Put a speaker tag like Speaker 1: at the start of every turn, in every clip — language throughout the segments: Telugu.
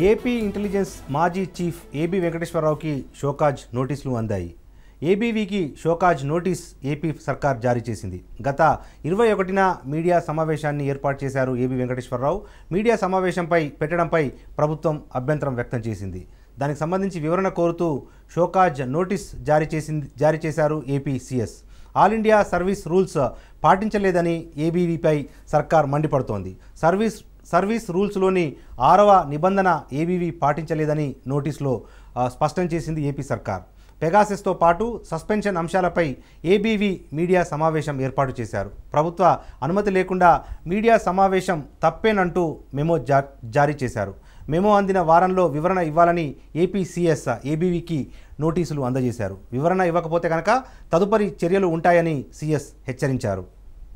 Speaker 1: ఏపీ ఇంటెలిజెన్స్ మాజీ చీఫ్ ఏబీ వెంకటేశ్వరరావుకి షోకాజ్ నోటీసులు అందాయి ఏబీవీకి షోకాజ్ నోటీస్ ఏపీ సర్కార్ జారీ చేసింది గత ఇరవై ఒకటిన మీడియా సమావేశాన్ని ఏర్పాటు చేశారు ఏబీ వెంకటేశ్వరరావు మీడియా సమావేశంపై పెట్టడంపై ప్రభుత్వం అభ్యంతరం వ్యక్తం చేసింది దానికి సంబంధించి వివరణ కోరుతూ షోకాజ్ నోటీస్ జారీ చేసింది జారీ చేశారు AP CS all India service rules పాటించలేదని ఏబీవీపై సర్కార్ మండిపడుతోంది సర్వీస్ సర్వీస్ రూల్స్లోని ఆరవ నిబంధన ఏబీవీ పాటించలేదని నోటీసులో ఆ, స్పష్టం చేసింది ఏపీ సర్కార్ పెగాసెస్తో పాటు సస్పెన్షన్ అంశాలపై ఏబీవీ మీడియా సమావేశం ఏర్పాటు చేశారు ప్రభుత్వ అనుమతి లేకుండా మీడియా సమావేశం తప్పేనంటూ మెమో జా జారీ చేశారు మెమో అందిన వారంలో వివరణ ఇవ్వాలని ఏపీ సీఎస్ ఏబీవీకి నోటీసులు అందజేశారు వివరణ ఇవ్వకపోతే కనుక తదుపరి చర్యలు ఉంటాయని సీఎస్ హెచ్చరించారు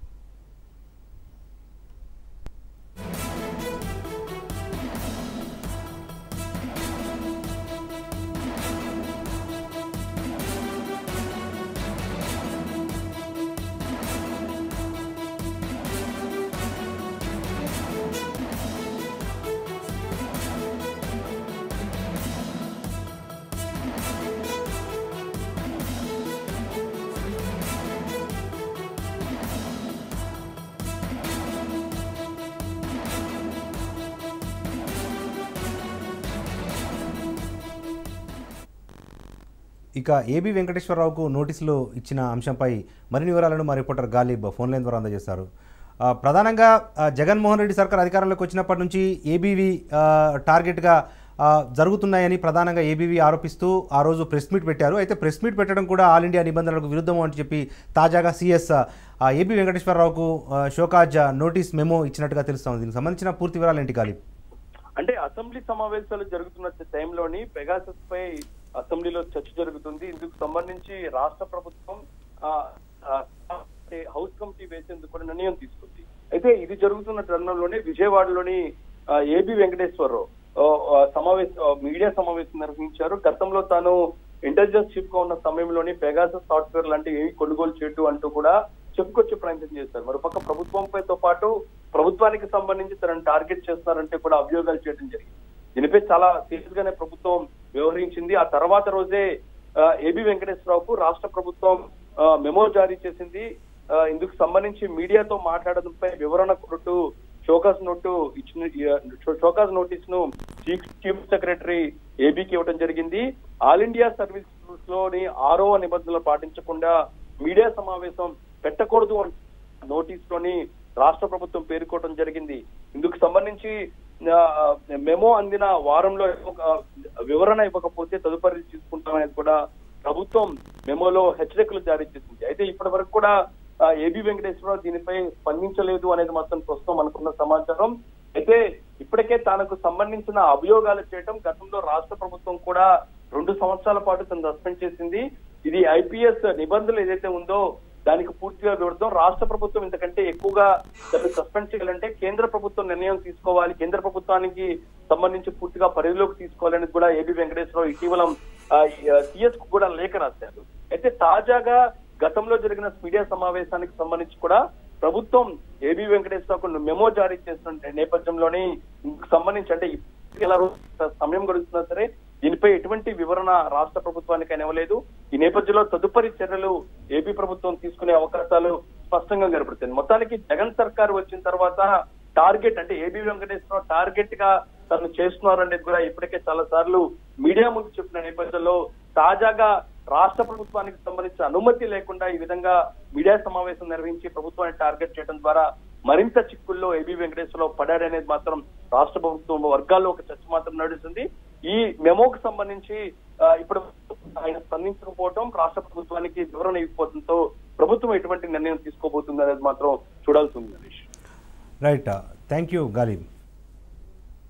Speaker 1: ఇక ఏబీ వెంకటేశ్వరరావుకు నోటీసులు ఇచ్చిన అంశంపై మరిన్ని వివరాలను మా రిపోర్టర్ గాలిబ్ ఫోన్ లైన్ ద్వారా అందజేస్తారు ఆ, ప్రధానంగా ఆ, జగన్మోహన్ రెడ్డి సర్కార్ అధికారంలోకి వచ్చినప్పటి నుంచి ఏబీవీ ఆ, టార్గెట్గా ఆ, జరుగుతున్నాయని ప్రధానంగా ఏబీవీ ఆరోపిస్తూ ఆ రోజు ప్రెస్ మీట్ పెట్టారు అయితే ప్రెస్ మీట్ పెట్టడం కూడా ఆల్ ఇండియా నిబంధనలకు విరుద్ధం అని చెప్పి తాజాగా సీఎస్ ఏబీ వెంకటేశ్వరరావుకు ఆ, షోకాజ్ నోటీస్ మెమో ఇచ్చినట్టుగా తెలుస్తోంది దీనికి సంబంధించిన పూర్తి వివరాలు ఏంటి గాలిబ్
Speaker 2: అంటే అసెంబ్లీ సమావేశాలు జరుగుతున్న టైంలోని పెగాసస్ పై అసెంబ్లీలో చర్చ జరుగుతుంది ఇందుకు సంబంధించి రాష్ట్ర ప్రభుత్వం ఆ, ఆ, అంటే హౌస్ కమిటీ వేసేందుకు కూడా నిర్ణయం తీసుకుంది అయితే ఇది జరుగుతున్న తరుణంలోనే విజయవాడలోని ఆ, ఏబి వెంకటేశ్వరరావు ఆ, ఆ, సమావేశ ఆ, మీడియా సమావేశం నిర్వహించారు గతంలో తాను ఇంటెలిజెన్స్ చీఫ్ గా ఉన్న సమయంలోని పెగాసస్ సాఫ్ట్వేర్ లాంటి ఏవి కొనుగోలు చేయటం అంటూ కూడా చెప్పుకొచ్చే ప్రయత్నం చేశారు మరోపక్క ప్రభుత్వంపై తో పాటు ప్రభుత్వానికి సంబంధించి తనను టార్గెట్ చేస్తున్నారంటే కూడా అభియోగాలు చేయడం జరిగింది దీనిపై చాలా సీరియస్ గానే ప్రభుత్వం వ్యవహరించింది ఆ తర్వాత రోజే ఆ, ఏబి వెంకటేశ్వరరావుకు రాష్ట్ర ప్రభుత్వం ఆ, మెమో జారీ చేసింది ఆ, ఇందుకు సంబంధించి మీడియాతో మాట్లాడడంపై వివరణ కొరటు షోకాస్ నోటు ఇచ్చిన షోకాస్ నోటీస్ ను చీఫ్ చీఫ్ సెక్రటరీ ఏబీకి ఇవ్వడం జరిగింది ఆల్ ఇండియా సర్వీస్ రూల్స్ లోని ఆరో నిబంధనలు పాటించకుండా మీడియా సమావేశం పెట్టకూడదు అని నోటీస్ లోని రాష్ట్ర ప్రభుత్వం పేర్కోవడం జరిగింది ఇందుకు సంబంధించి ఆ, మెమో అందిన వారంలో ఒక వివరణ ఇవ్వకపోతే తదుపరి తీసుకుంటామనేది కూడా ప్రభుత్వం మెమోలో హెచ్చరికలు జారీ చేసింది అయితే ఇప్పటి వరకు కూడా ఏబి వెంకటేశ్వరరావు దీనిపై స్పందించలేదు అనేది మాత్రం ప్రస్తుతం అనుకున్న సమాచారం అయితే ఇప్పటికే తనకు సంబంధించిన అభియోగాలు చేయడం గతంలో రాష్ట్ర ప్రభుత్వం కూడా రెండు సంవత్సరాల పాటు తను సస్పెండ్ చేసింది ఇది ఐపీఎస్ నిబంధనలు ఏదైతే ఉందో దానికి పూర్తిగా విరుద్ధం రాష్ట్ర ప్రభుత్వం ఇంతకంటే ఎక్కువగా దాన్ని సస్పెండ్ చేయాలంటే కేంద్ర ప్రభుత్వం నిర్ణయం తీసుకోవాలి కేంద్ర ప్రభుత్వానికి సంబంధించి పూర్తిగా పరిధిలోకి తీసుకోవాలని కూడా ఏబి వెంకటేశ్వరరావు ఇటీవల సిఎస్ కు కూడా లేఖ రాశారు అయితే తాజాగా గతంలో జరిగిన మీడియా సమావేశానికి సంబంధించి కూడా ప్రభుత్వం ఏబి వెంకటేశ్వరరావుకు మెమో జారీ చేస్తున్న నేపథ్యంలోని ఇందుకు సంబంధించి అంటే ఇప్పటికి ఎలా రోజు సమయం గడుస్తున్నా సరే దీనిపై ఎటువంటి వివరణ రాష్ట్ర ప్రభుత్వానికి ఇవ్వలేదు ఈ నేపథ్యంలో తదుపరి చర్యలు ఏపీ ప్రభుత్వం తీసుకునే అవకాశాలు స్పష్టంగా కనపడుతుంది మొత్తానికి జగన్ సర్కార్ వచ్చిన తర్వాత టార్గెట్ అంటే ఏబీ వెంకటేశ్వరరావు టార్గెట్ గా తను చేస్తున్నారు అనేది కూడా ఇప్పటికే చాలా సార్లు మీడియా ముందు చెప్పిన నేపథ్యంలో తాజాగా రాష్ట్ర ప్రభుత్వానికి సంబంధించిన అనుమతి లేకుండా ఈ విధంగా మీడియా సమావేశం నిర్వహించి ప్రభుత్వాన్ని టార్గెట్ చేయడం ద్వారా మరింత చిక్కుల్లో ఏబీ వెంకటేశ్వరరావు పడాడనేది మాత్రం రాష్ట్ర ప్రభుత్వం వర్గాల్లో ఒక చర్చ మాత్రం నడుస్తుంది ఈ మెమోకు సంబంధించి ఆ, ఇప్పుడు ఆయన స్పందించకపోవడం రాష్ట్ర ప్రభుత్వానికి వివరణ ఇవ్వకపోవడంతో ప్రభుత్వం ఎటువంటి నిర్ణయం తీసుకోబోతుంది అనేది మాత్రం చూడాల్సి ఉంది Harish
Speaker 1: right thank you Ghalib